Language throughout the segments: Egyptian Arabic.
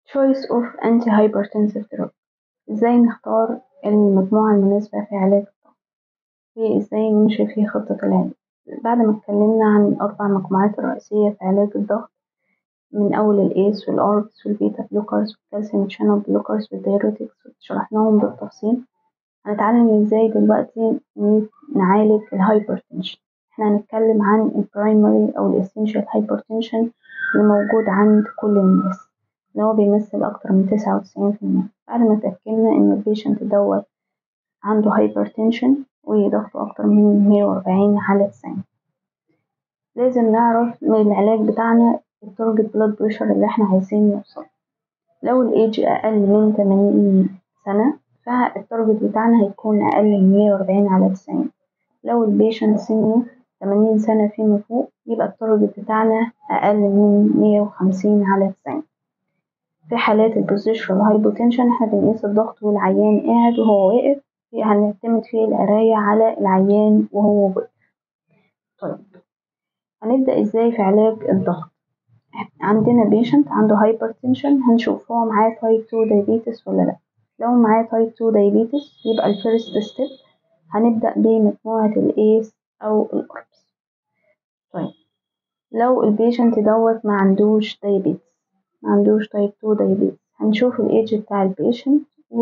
choice of antihypertensive drug ازاي نختار المجموعة المناسبة في علاج الضغط وازاي نمشي في خطة العلاج بعد ما اتكلمنا عن الأربع مجموعات الرئيسية في علاج الضغط من أول الإيس والأربس والبيتا بلوكرز والكالسيوم شانل بلوكرز والدايوريتكس شرحناهم بالتفصيل هنتعلم ازاي دلوقتي نعالج الهايبرتنشن احنا هنتكلم عن البرايمري أو الاسينشال هايبرتنشن اللي موجود عند كل الناس اللي هو بيمثل أكتر من تسعة وتسعين في المية بعد ما اتأكدنا إن البيشنت دوت عنده هايبرتنشن وضغطه أكتر من مية وأربعين على تسعين لازم نعرف من العلاج بتاعنا التارجت بلاد بريشر اللي احنا عايزين نوصل لو الإيج أقل من تمانين سنة فالتارجت بتاعنا هيكون أقل من مية وأربعين على تسعين لو البيشنت سنه تمانين سنة فيما فوق يبقى التارجت بتاعنا أقل من مية وخمسين على تسعين في حالات البوزيشنال هايبوتنشن احنا بنقيس الضغط والعيان قاعد وهو واقف هنعتمد فيه القراية على العيان وهو واقف طيب هنبدأ ازاي في علاج الضغط عندنا بيشنت عنده هايبرتنشن هنشوف هو معاه تايب 2 دايابيتس ولا لا لو معاه تايب 2 دايابيتس يبقى الفيرست ستيب هنبدأ بمجموعة الإيس أو الأوربس طيب لو البيشنت دوت ما عندوش دايابيتس ما عندوش تايب 2 دايابيتس هنشوف الايدج بتاع البيشنت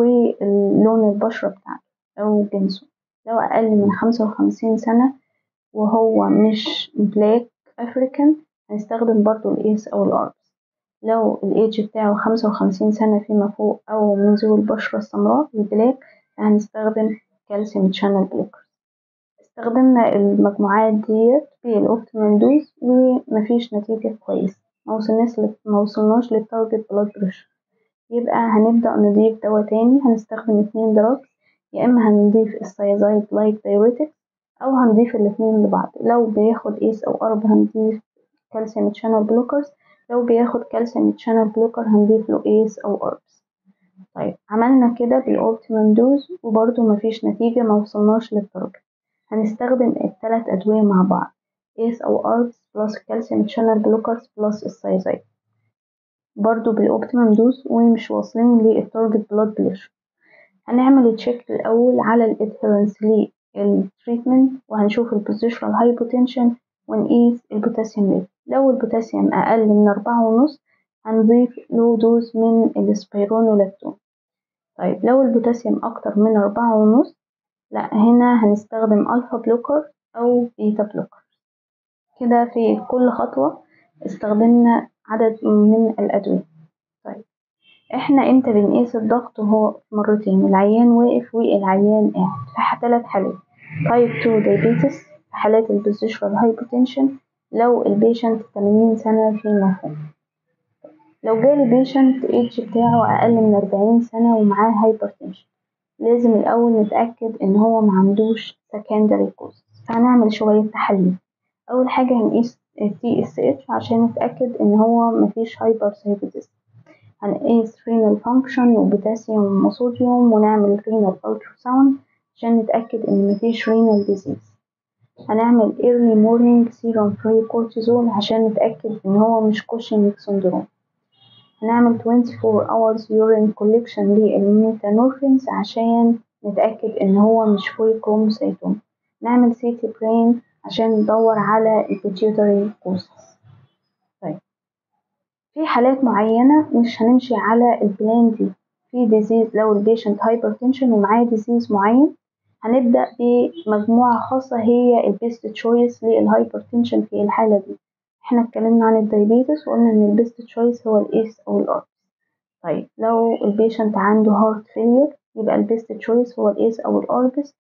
ولون البشرة بتاعته أو جنسه لو أقل من خمسة وخمسين سنة وهو مش بلاك أفريكان هنستخدم برضو الإيس أو الأربس لو الإيدج بتاعه خمسة وخمسين سنة فيما فوق أو من ذوي البشرة السمراء البلاك هنستخدم كالسيوم شانل بلوكر استخدمنا المجموعات ديت في الأوبتيمال دوز ومفيش نتيجة كويسة موصلناش موصلناش للتارجت بلاد بريشر يبقى هنبدأ نضيف دوا تاني هنستخدم اتنين دراج يا إما هنضيف السيازايد لايك دايوريتك أو هنضيف الاتنين لبعض لو بياخد إيس أو أرب هنضيف كالسيوم شانل بلوكرز لو بياخد كالسيوم شانل بلوكر هنضيف له إيس أو أربس طيب عملنا كده بالأوبتيمم دوز وبرضه مفيش نتيجة موصلناش للتارجت هنستخدم التلات أدوية مع بعض إيس أو أربس بلس كالسيوم شانل بلوكرز بلس السايزايد برضو بالأوبتيمم دوز ومش واصلين للتارجت بلاد بريشر هنعمل تشيك الأول على الادهيرنس للتريتمنت وهنشوف البوزيشنال هايبوتنشن ونقيس البوتاسيوم ليفل لو البوتاسيوم أقل من أربعة ونص هنضيف له دوز من السبيرونولاكتون طيب لو البوتاسيوم أكتر من أربعة ونص لا هنا هنستخدم ألفا بلوكر أو بيتا بلوكر كده في كل خطوة استخدمنا عدد من الأدوية طيب احنا امتى بنقيس الضغط وهو مرتين العيان واقف والعيان قاعد في ثلاث حالات تايب 2 دايابيتس في حالات البوزيشنال هايبوتنشن لو البيشنت 80 سنة فيما فوق لو جالي بيشنت ايدج بتاعه أقل من 40 سنة ومعاه هايبرتنشن لازم الأول نتأكد إن هو معندوش secondary cause فهنعمل شوية تحاليل أول حاجة هنقيس تي اس اتش عشان نتأكد إن هو مفيش هايبر ثايرويدزم هنقيس رينال فانكشن وبوتاسيوم وصوديوم ونعمل رينال التراساوند عشان نتأكد إن مفيش رينال ديزيز هنعمل early morning serum free cortisol عشان نتأكد إن هو مش كوشنج سندروم هنعمل 24 hours urine collection للميتانورفينز عشان نتأكد إن هو مش فول كروموسيتوم نعمل سيتي برين عشان ندور على البيتيوتري كوزز طيب في حالات معينة مش هنمشي على البلان دي في ديزيز لو البيشنت هايبرتنشن ومعاه ديزيز معين هنبدأ بمجموعة خاصة هي البيست تشويس للهايبرتنشن في الحالة دي احنا اتكلمنا عن الدايبيتس وقلنا ان البيست تشويس هو الايس او الاربس طيب لو البيشنت عنده هارت فيلير يبقى البيست تشويس هو الايس او الاربس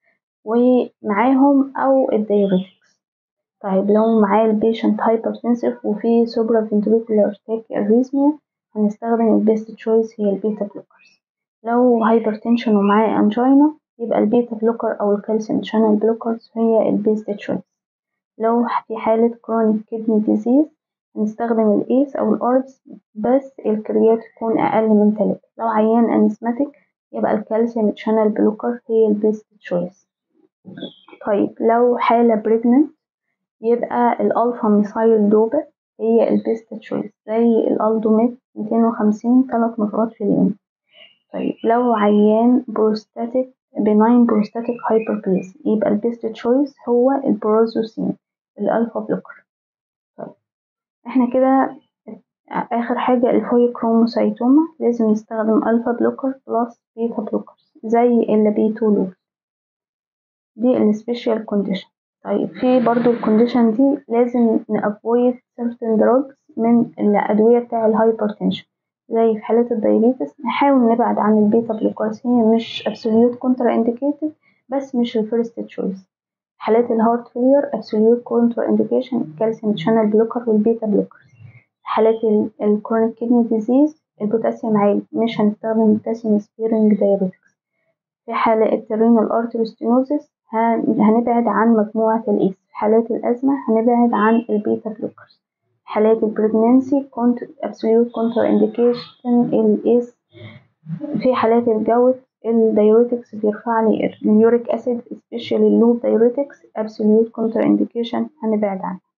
ومعاهم او الدايوريتكس طيب لو معاه البيشنت هايبرتنسيف وفي سوبرا فنتريكولار تاك اريزميا هنستخدم البيست تشويس هي البيتا بلوكرز لو هايبرتنشن ومعاه انجينا يبقى البيتا بلوكر او الكالسيوم شانل بلوكرز هي البيست تشويس لو في حالة كرونيك كيدني ديزيز هنستخدم الايس او الاربس بس الكريات تكون اقل من تلاتة لو عيان انسماتيك يبقى الكالسيوم شانل بلوكر هي البيست تشويس طيب لو حالة بريجننت يبقى الالفا ميثايل دوبا هي البيست تشويس زي الالدوميت 250 ثلاث مرات في اليوم طيب لو عيان بروستاتيك بناين بروستاتيك هايبربليس يبقى البيست تشويس هو البروزوسين الالفا بلوكر طيب احنا كده اخر حاجة الفويكروموسايتوما لازم نستخدم الفا بلوكر بلس بيتا بلوكر زي اللابيتولول دي السبيشال كونديشن طيب في برضو الكونديشن دي لازم نافويد certain drugs من الادويه بتاع الهايبرتنشن زي في حالات الدايابيتس نحاول نبعد عن البيتا بلوكرز هي مش absolute كونترا انديكيتد بس مش الفيرست تشويس حالات الهارت فيلير absolute كونترا انديكيشن الكالسيوم شانل بلوكر والبيتا بلوكر حالات الكرونيك كيدني ديزيز البوتاسيوم عالي مش هنستخدم بوتاسيوم سبيرنج دايوريتكس في حالة الرينال ارتري ستينوزيس هنبعد عن مجموعة الإيس في حالات الأزمة هنبعد عن البيتا بلوكرز حالات البريجنانسي كونت absolute كونتر انديكيشن الإيس في حالات الجوت الدايوريتكس بيرفع لي اليوريك اسيد سبيشال اللوب دايوريتكس absolute كونتر انديكيشن هنبعد عنه